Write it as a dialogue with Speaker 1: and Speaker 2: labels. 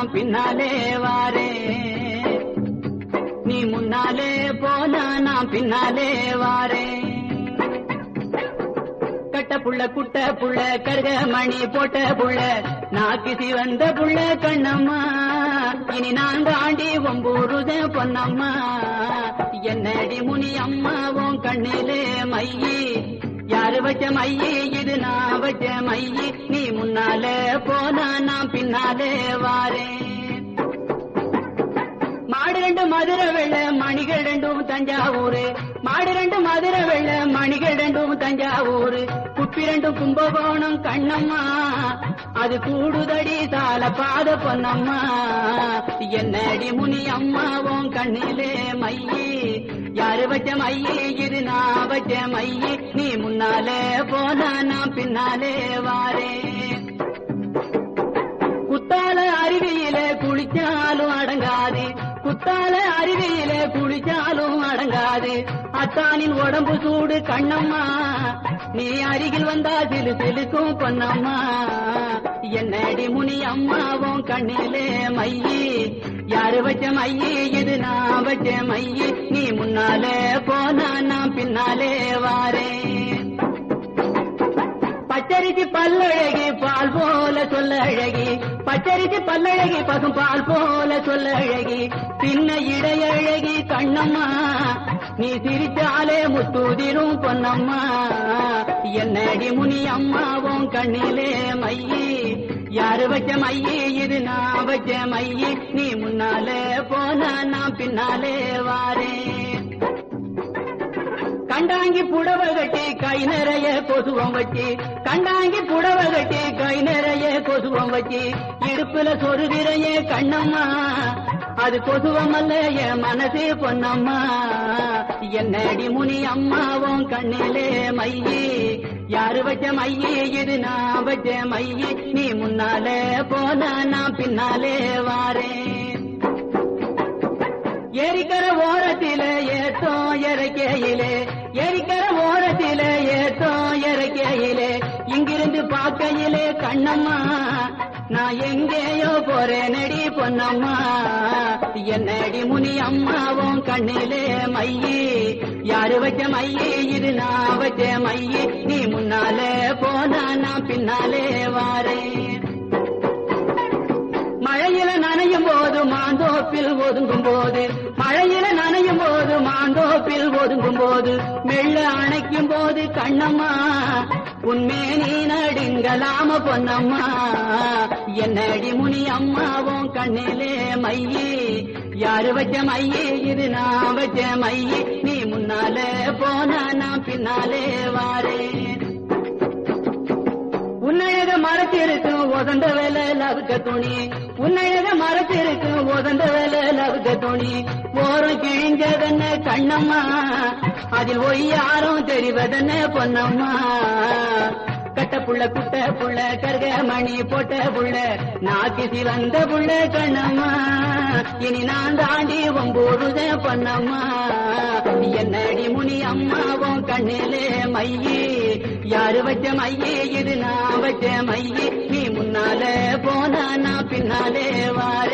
Speaker 1: நான் பின்னாலே வாரே நீ முன்னாலே போனா நான் பின்னாலே வாரே கட்ட புள்ள குட்ட புள்ள கருக மணி போட்ட புள்ள நாக்கு சிவந்த புள்ள கண்ணம்மா இனி நான் தாண்டி ஒம்பூருத பொன்னம்மா என்னடி முனி அம்மா உன் கண்ணிலே மையி யாரு வச்ச மையி இது நான் வச்ச மையி நீ முன்னாலே போனா நான் பின்னாலே வாரேன் மாடு ரெண்டு மதுரை வெள்ள மணிகள் ரெண்டும் தஞ்சாவூர் மாடு ரெண்டு மதுரை வெள்ள மணிகள் ரெண்டும் தஞ்சாவூர் குப்பி ரெண்டும் கும்பகோணம் கண்ணம்மா அது கூடுதடி தாள பாத பொன்னம்மா என்னடி முனி அம்மா உன் கண்ணிலே மையி யாரு வச்ச மையி இது நான் வச்ச மையி நீ முன்னாலே போனா நான் பின்னாலே வாரேன் குத்தால அருவியில குளிச்சாலும் அடங்காது குத்தால அருவியில குளிச்சாலும் அடங்காது அத்தானின் உடம்பு சூடு கண்ணம்மா நீ அருகில் வந்தா சிலு சிலுக்கும் பொன்னம்மா என்னடி முனி அம்மாவும் கண்ணிலே மையி யாரு வச்ச மையி இது நான் வச்ச மையி நீ முன்னாலே போனா நான் பின்னாலே வாரேன் பச்சரிசி பல்லழகி பால் போல சொல்ல அழகி பச்சரிசி பல்லழகி பசும் பால் போல சொல்ல அழகி சின்ன இடையழகி கண்ணம்மா நீ சிரிச்சாலே முத்துதிரும் பொன்னம்மா என்னடி முனி அம்மாவும் கண்ணிலே மையி யாரு வச்ச மையி இது நான் வச்ச மையி நீ முன்னாலே போனா நான் பின்னாலே வாரேன் கண்டாங்கி புடவ கட்டி கை நிறைய கொசுவம் வச்சு கண்டாங்கி புடவ கட்டி கை நிறைய கொசுவம் வச்சு இடுப்புல சொருகிறையே கண்ணம்மா அது கொசுவம் அல்ல என் மனசே பொன்னம்மா என்னடி முனி அம்மாவும் கண்ணிலே மையி யாரு வச்ச மையி இது நான் வச்ச மையி நீ முன்னாலே போனா நான் பின்னாலே வாரேன் எரிக்கர ஓரத்தில ஏத்தோ இறக்கையிலே எரிக்கர ஓரத்தில ஏத்தோ இறக்கையிலே இங்கிருந்து பார்க்கையிலே கண்ணம்மா நான் எங்கேயோ போறேனடி பொன்னம்மா என்னடி முனி அம்மாவும் கண்ணிலே மையி யாரு வச்ச மையி இது நான் வச்ச மையி நீ முன்னாலே போனா நான் பின்னாலே வாரேன் மழையில நனையும் போது மாந்தோப்பில் ஒதுங்கும் போது மழையில நனையும் போது மாந்தோப்பில் ஒதுங்கும் போது மெல்ல அணைக்கும் போது கண்ணம்மா உண்மே நீ நடுங்கலாம பொன்னம்மா என்னடி முனி அம்மாவும் கண்ணிலே மையி யாரு வச்ச மையி இது நான் வச்ச மையி நீ முன்னாலே போனா நான் பின்னாலே வாரேன் உன்னழக மரத்திருக்கும் உதந்த வேலை லவுக்க துணி உன்னழக மரத்திருக்கும் உதந்த வேலை லவுக்க துணி ஓரம் கிழிஞ்சதென்ன கண்ணம்மா அதில் ஒய் யாரும் தெரிவதென்ன பொன்னம்மா கட்ட புள்ள குட்ட புள்ள கருக மணி போட்ட புள்ள நாக்கு சிவந்த புள்ள கண்ணம்மா இனி நான் தாண்டி ஒம்போடுத பொன்னம்மா என்னடி முனி அம்மாவும் கண்ணிலே மையி யாரு வச்ச மையி இது நான் வச்ச மையி நீ முன்னாலே போனா நான் பின்னாலே வார